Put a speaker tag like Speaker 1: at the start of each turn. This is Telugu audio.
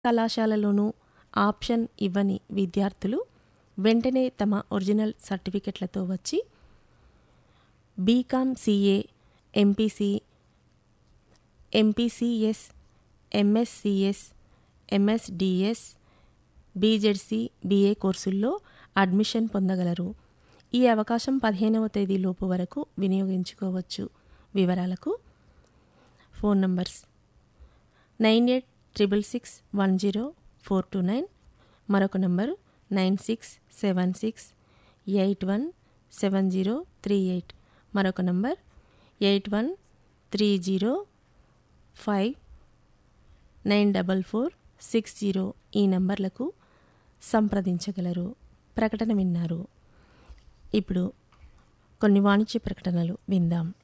Speaker 1: కళాశాలలోనూ ఆప్షన్ ఇవ్వని విద్యార్థులు వెంటనే తమ ఒరిజినల్ సర్టిఫికెట్లతో వచ్చి BCom CA MPC MPCS MSCS MSDS BZC BA కోర్సుల్లో అడ్మిషన్ పొందగలరు ఈ అవకాశం పదిహేనవ తేదీలోపు వరకు వినియోగించుకోవచ్చు వివరాలకు phone numbers nine eight triple six one zero four two nine మరొక number nine six seven six eight one seven zero three eight మరొక number eight one three zero five nine double four six zero ఈ నంబర్లకు సంప్రదించగలరు ప్రకటన విన్నారు ఇప్పుడు కొన్ని వాణిజ్య ప్రకటనలు విందాం